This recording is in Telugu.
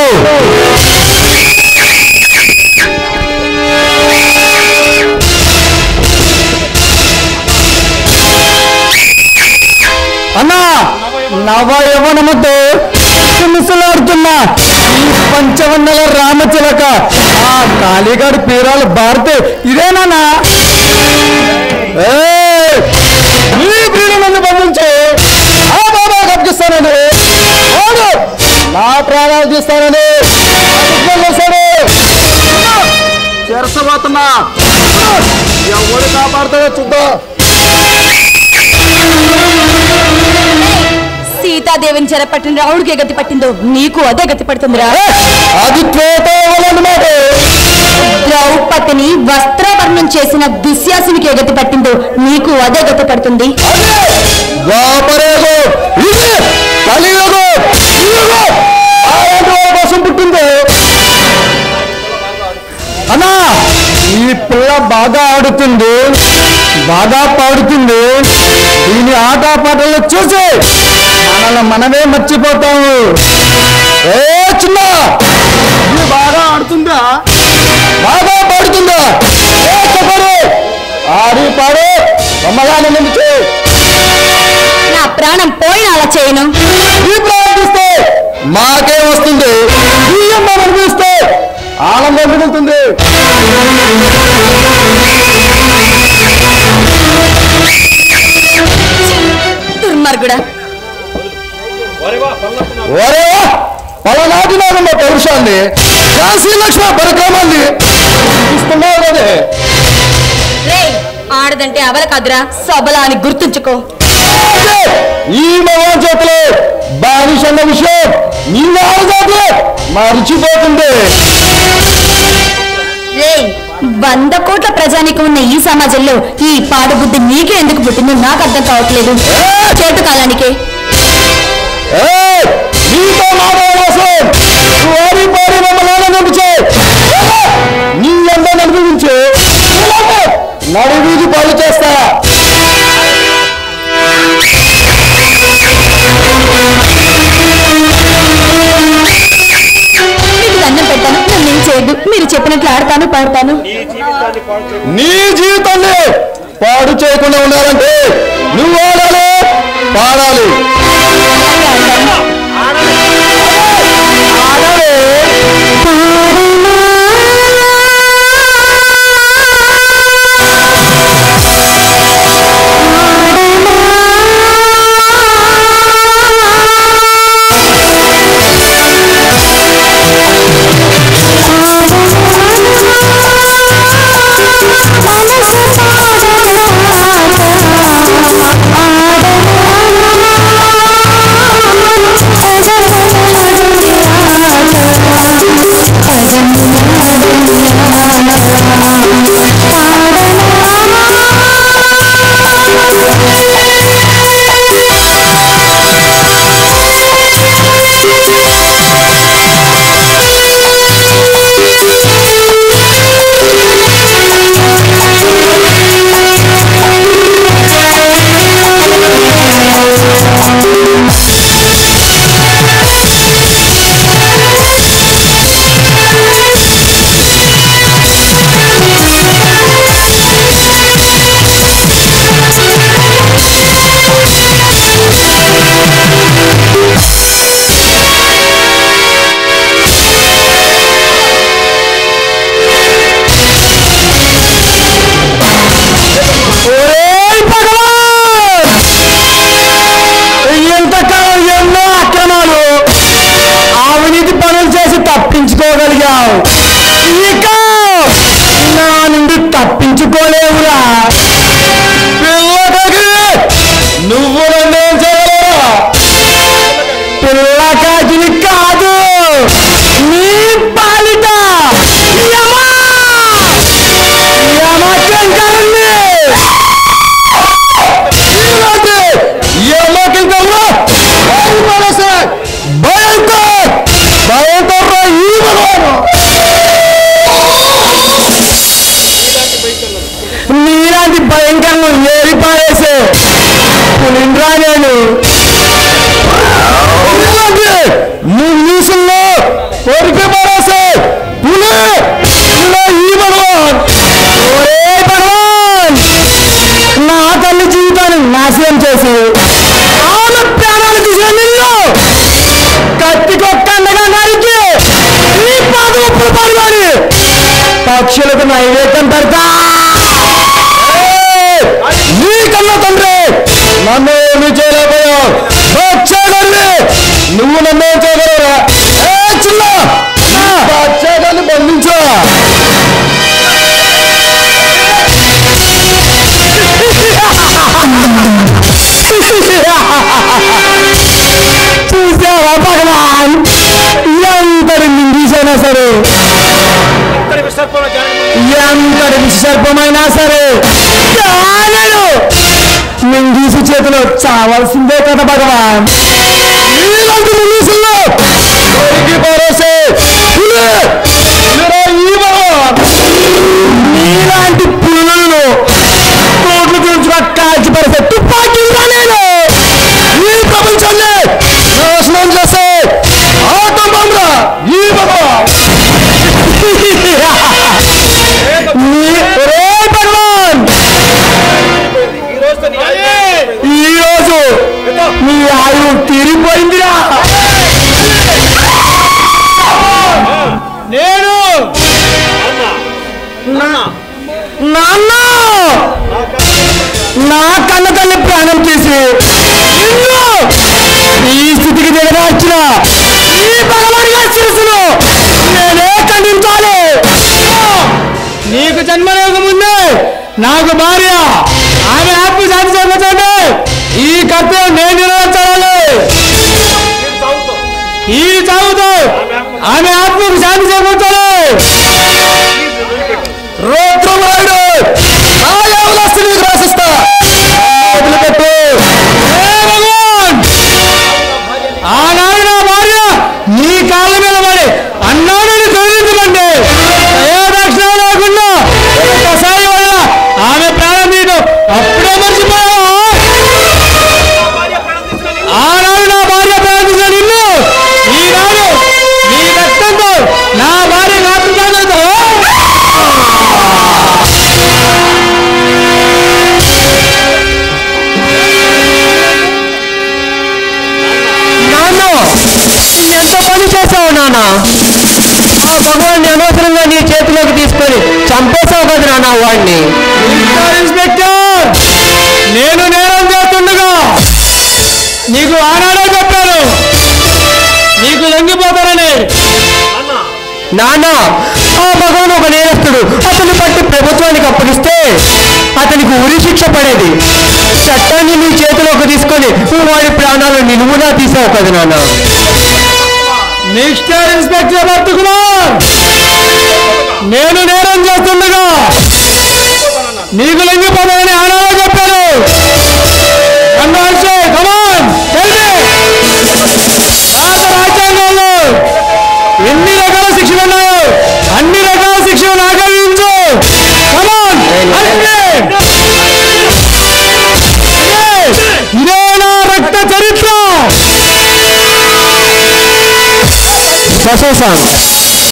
అన్నా నవ యవనముతో మిసలాడుతున్న ఈ పంచవన్నెల రామచిలక ఆ కాళీగాడి పీరాలు బారితే ఇదేనా నీ ప్రియుడు నన్ను బంధించి ఆ బాబా కప్పిస్తానని వాడు నా ప్రాణాలు తీస్తానని వస్తాడు చేరసబోతున్నా ఎవడు కాపాడుతాడో చూద్దాం సీతాదేవిని చెరపట్టిన రావుడికి గతి పట్టిందో నీకు అదే గతి పడుతుందిరా అది త్రేతావలన్నమాట ద్రౌపదిని వస్త్రాభరణం చేసిన దుశ్యాసునికి గతి పట్టిందో నీకు అదే గతి పడుతుంది ద్వాపరేగో ఇది కలియుగో ఇదిగో అలాంటి వాళ్ళ కోసం పుట్టింది అన్నా ఈ పిల్ల బాగా ఆడుతుంది బాగా పాడుతుంది దీని ఆట పాటలు చూసి మనల్ని మనమే మర్చిపోతాము ఏ చిన్న ఇది బాగా ఆడుతుందా బాగా పాడుతుందా ఏ చెప్పరు ఆడి పాడు బొమ్మగాని నిలిచి నా ప్రాణం పోయిన అలా చేయను ఈ ప్రారంభిస్తే మాకే వస్తుంది ఈ అమ్మ అనిపిస్తే ఆనందం మిగులుతుంది దుర్మార్గుడా ఒరే పలనాటి నాగమ్మ పౌరుషాన్ని కాశీ లక్ష్మ పరిక్రమాన్ని ఇస్తున్నావు కదే రే ఆడదంటే అవల కాదురా సబల అని గుర్తుంచుకో అదే ఈ మగ చేతిలో బానిస అన్న విషయం ఈ నాలుగు మర్చిపోతుంది రే వంద కోట్ల ప్రజానికి ఉన్న ఈ సమాజంలో ఈ పాడుబుద్ధి నీకే ఎందుకు పుట్టిందో నాకు అర్థం కావట్లేదు చేటు కాలానికే ఏయ్! నీతో మాట్లాడవలసం వారి పాడి మమ్మల్ని నడిచే నీ అందరిని అనుభవించే నడి వీధి పాలు చేస్తా మీకు దండం పెడతాను నన్ను ఏం చేయొద్దు మీరు చెప్పినట్లు ఆడతాను పాడతాను నీ జీవితాన్ని పాడు చేయకుండా ఉండాలంటే నువ్వు ఆడాలి పాడాలి అలాగే ఆడతాను. ఆడాలి ఓయ్ భగవాన్! ఎంతకాలం ఎన్నో అక్రమాలు అవినీతి పనులు చేసి తప్పించుకోగలిగావు ఇక నా నుండి తప్పించుకోలేవురా పిల్లకి నువ్వు నన్నేం చేయలేవా పిల్లకాకిని కాదు నీ పాలిట యమా యమకెంకరుణ్ణి ఈనాటి యమకెంకరుడు వారి మనసు భయంతో భయంతో ఈ భగవాను నీలాంటి కొరికి పరాసే పులి ఇలా ఈ భగవాన్ ఒరే భగవాన్ నా తల్లి జీవితాన్ని నాశనం చేసి ఆమె ప్రాణాలు తీసిన నిన్ను కత్తికొక్కండగా నరికి ఈ పాదం ఉప్పుడు పడవాలి పక్షులకు నైవేద్యం పెడతా ఏయ్! నీకన్నా తండ్రి నన్ను ఏమి చేయలేకపోయావు వచ్చాగలి నువ్వు నన్ను ఏం చేయగలరా ఏ చిన్న వచ్చాగలి బంధించు చూసావా భగవాన్ ఎంతటి నిందీసైనా సరే ఎంతటి విసర్పమైనా సరే కానడు నిందీసి చేతిలో చావాల్సిందే కదా భగవాన్ నీలాంటి నిందీసుల్లో దొరికి పారేసే పులి, పులిరా ఈ భగవాన్ నీలాంటి పులులను కోట్లు గురించి కాల్చి పరిసే తుపాకీ నేను ఈ ప్రపంచాన్ని నాశనం చేసే ఆటం బొమ్మరా ఈ భగవాన్ నీ- ఒరే భగవాన్ ఈ రోజు నీ ఆయువు తీరిపోయిందిరా నేను నాన్న నా కన్న తల్లి ప్రాణం తీసి నిన్ను ఈ స్థితికి దిగదార్చిన ఈ భగవాన్ గారి శిరస్సును నేనే ఖండించాలి నీకు జన్మలేక ముందే నాకు భార్య ఆమె ఆత్మ శాంతి చేపట్టండి ఈ కర్తవ్యం నేను నెరవేర్చాలి ఈ చావుతో ఆమె ఆత్మకు శాంతి చేకూర్చాలి రోద్రమాయుడు నా యవనస్తుని నీకు రాసిస్తా వదిలిపెట్టు ఏ భగవాన్ ఆనాడు నా భార్య నీ కాళ్ళ మీద పడి అన్నాడని తొలగించమండి దయాదాక్షిణ లేకుండా ఒక్కసారి వల్ల ఆమె ప్రాణం తీయడం అప్పుడే మర్చిపోయావా ఆనాడు నా భార్య ప్రార్థించిన నిన్ను ఈనాడు నీ రక్తంతో నా భార్య ఆత్మదానంతో నాన్న ఎంత పని చేసావు నాన్న ఆ భగవాన్ని అనవసరంగా నీ చేతిలోకి తీసుకొని చంపేశావు కదా నాన్న వాడిని ఇన్స్పెక్టర్ నేను నేరం చేస్తుండగా నీకు ఆనాడే చెప్పాను నీకు లొంగిపోతానని నాన్న ఆ భగవాన్ ఒక నేరస్తుడు అతన్ని పట్టి ప్రభుత్వానికి అప్పగిస్తే అతనికి ఉరి శిక్ష పడేది చట్టాన్ని నీ చేతిలోకి తీసుకొని వాడి ప్రాణాలు నిలువునా తీసావు కదా నాన్న మిస్టర్ ఇన్స్పెక్టర్ భక్తుకుమార్ నేను నేరం చేస్తుండగా నీకు లొంగిపోతానని ఆనాడే చెప్పాను కమాన్ కమాన్ భారత రాజ్యాంగంలో ఎన్ని రకాల శిక్షలు ఉన్నాయో అన్ని రకాల శిక్షలు ఆకర్షించు కమాన్ ఇదే నా రక్త చరిత్ర శశాంక్